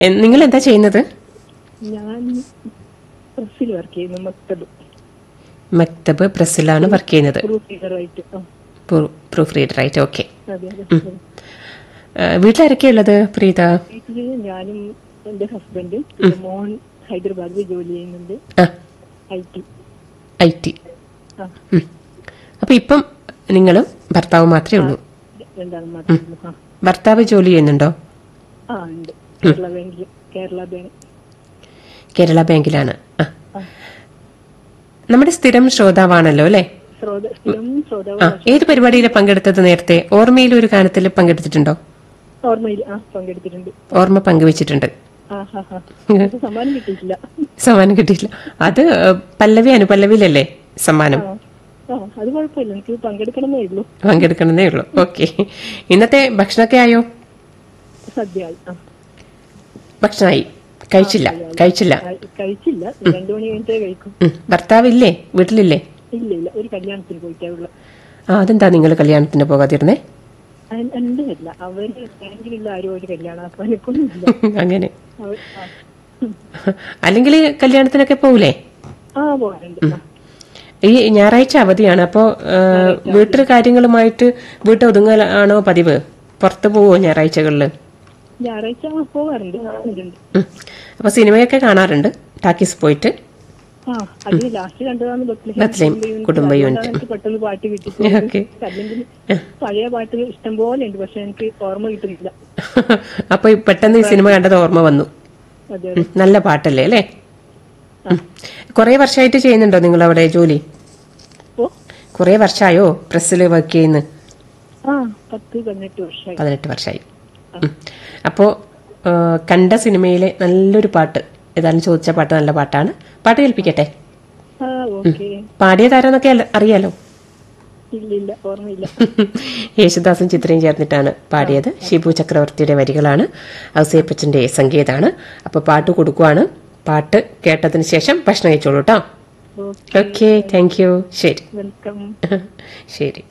A- നിങ്ങൾ എന്താ ചെയ്യുന്നത് ഞാൻ പ്രസ്സിൽ വർക്ക് ചെയ്യുന്നു മക്തബ് മക്തബ് പ്രസ്സിലാണ് വർക്ക് ചെയ്യുന്നത് പ്രൂഫ് റീഡറായിട്ട് ആ പ്രൂഫ് റീഡറായിട്ട് ഓക്കെ അതെ അതെ വീട്ടിലാരൊക്കെയുള്ളത് പ്രീത വീട്ടില് ഞാനും എന്റെ ഹസ്ബൻഡ് പിന്നെ മോൻ ഹൈദരാബാദിൽ ജോലി ചെയ്യുന്നുണ്ട് ആ ഐ ടി ഐ ടി ആ അപ്പൊ ഇപ്പം നിങ്ങളും ഭർത്താവ് മാത്രമേ ഉള്ളൂ രണ്ടാളും മാത്രമേ ഉള്ളൂ. ആ ഭർത്താവ് ജോലി ചെയ്യുന്നുണ്ടോ ആ ഉണ്ട് കേരള ബാങ്കിൽ കേരള ബാങ്ക് കേരള ബാങ്കിലാണ് ആ ആ. നമ്മുടെ സ്ഥിരം ശ്രോതാവാണല്ലോ അല്ലേ ശ്രോത സ്ഥിരം ആ ശ്രോതാവ് ഏത് പരിപാടിയിലാണ് പങ്കെടുത്തത് നേരത്തെ ഓർമ്മയിൽ ഒരു ഗാനത്തിൽ പങ്കെടുത്തിട്ടുണ്ടോ ഓർമ്മയിൽ ആ പങ്കെടുത്തിട്ടുണ്ട് ഓർമ്മ പങ്കുവച്ചിട്ടുണ്ട് ആ ഹാ ഹാ അത് സമ്മാനം കിട്ടിയിട്ടില്ല സമ്മാനം കിട്ടിയില്ല അത് ഏഹ്, പല്ലവി അനുപല്ലവിയിലല്ലേ സമ്മാനം ആ ആ അത് കുഴപ്പമില്ല എനിക്ക് പങ്കെടുക്കണമെന്നേ ഉള്ളൂ പങ്കെടുക്കണമെന്നേ ഉള്ളൂ ഓക്കെ ഇന്നത്തെ ഭക്ഷണമൊക്കെ ആയോ സദ്യ ആയി ആ ഭക്ഷണമായി കഴിച്ചില്ല കഴിച്ചില്ല ആ, കഴിച്ചില്ല രണ്ടു മണി കഴിഞ്ഞിട്ടേ കഴിക്കും ഉം. ഭർത്താവില്ലേ വീട്ടിലില്ലേ ഇല്ല ഇല്ല ഒരു കല്യാണത്തിന് പോയിട്ടേ ഉള്ളു ആ അതെന്താ നിങ്ങൾ കല്യാണത്തിന് പോകാതിരുന്നേ അൻ- എന്റെ അല്ല അവര് ബാങ്കിലുള്ള ആരും ഒരു കല്യാണം അപ്പൊ എനിക്കൊന്നുമില്ല അങ്ങനെ അവർ ആ. അല്ലെങ്കിൽ കല്യാണത്തിനൊക്കെ പോകൂലേ ആ പോകാറുണ്ട് ആ. ഈ ഞായറാഴ്ച അവധിയാണ് അപ്പോൾ വീട്ടിൽ കാര്യങ്ങളുമായിട്ട് വീട്ടിൽ ഒതുങ്ങലാണോ പതിവ് പുറത്ത് പോവോ ഞായറാഴ്ചകളിൽ ഞായറാഴ്ച പോകാറുണ്ട് കാണുന്നുണ്ട് അപ്പൊ സിനിമയൊക്കെ കാണാറുണ്ട് ടാക്കീസ് പോയിട്ട് ആ അത് ലാസ്റ്റ് കണ്ടതാണ് ബത്ലഹേം ബത്ലഹേം കുടുംബ അതുകൊണ്ടാണ് യൂണിറ്റ്. എനിക്ക് പെട്ടെന്ന് പാട്ട് കിട്ടി ഓക്കെ അല്ലെങ്കിൽ പഴയ പാട്ട് ഇഷ്ടം പോലെ ഉണ്ട് പക്ഷെ എനിക്ക് ഓർമ്മ കിട്ടുന്നില്ല അപ്പൊ ഈ പെട്ടെന്ന് ഈ സിനിമ കണ്ടത് ഓർമ്മ വന്നു അതെ ഉം, നല്ല പാട്ടല്ലേ അല്ലേ കുറെ വർഷമായിട്ട് ചെയ്യുന്നുണ്ടോ നിങ്ങൾ അവിടെ ജോലി ഓ കുറെ വർഷമായോ പ്രസ്സിൽ വർക്ക് ചെയ്യുന്ന ആ പത്ത് പതിനെട്ട് വർഷമായി പതിനെട്ട് വർഷമായി ഉം. അപ്പോ ആ, കണ്ട സിനിമയിലെ നല്ലൊരു പാട്ട് ഏതായാലും ചോദിച്ച പാട്ട് നല്ല പാട്ടാണ് പാട്ട് കേൾപ്പിക്കട്ടെ ആ ഓക്കെ പാടിയതാരെന്നൊക്കെ അല്ല- അറിയാലോ ഇല്ല ഇല്ല ഓർമ്മയില്ല യേശുദാസും ചിത്രയും ചേർന്നിട്ടാണ് പാടിയത് ഷിബു ചക്രവർത്തിയുടെ വരികളാണ് ഔസേപ്പച്ചന്റെ സംഗീതമാണ് അപ്പൊ പാട്ട് കൊടുക്കുവാണ് പാട്ട് കേട്ടതിന് ശേഷം ഭക്ഷണം കഴിച്ചോളൂ കേട്ടോ ഓക്കെ ഓക്കെ താങ്ക് യു ശരി വെൽക്കം ശരി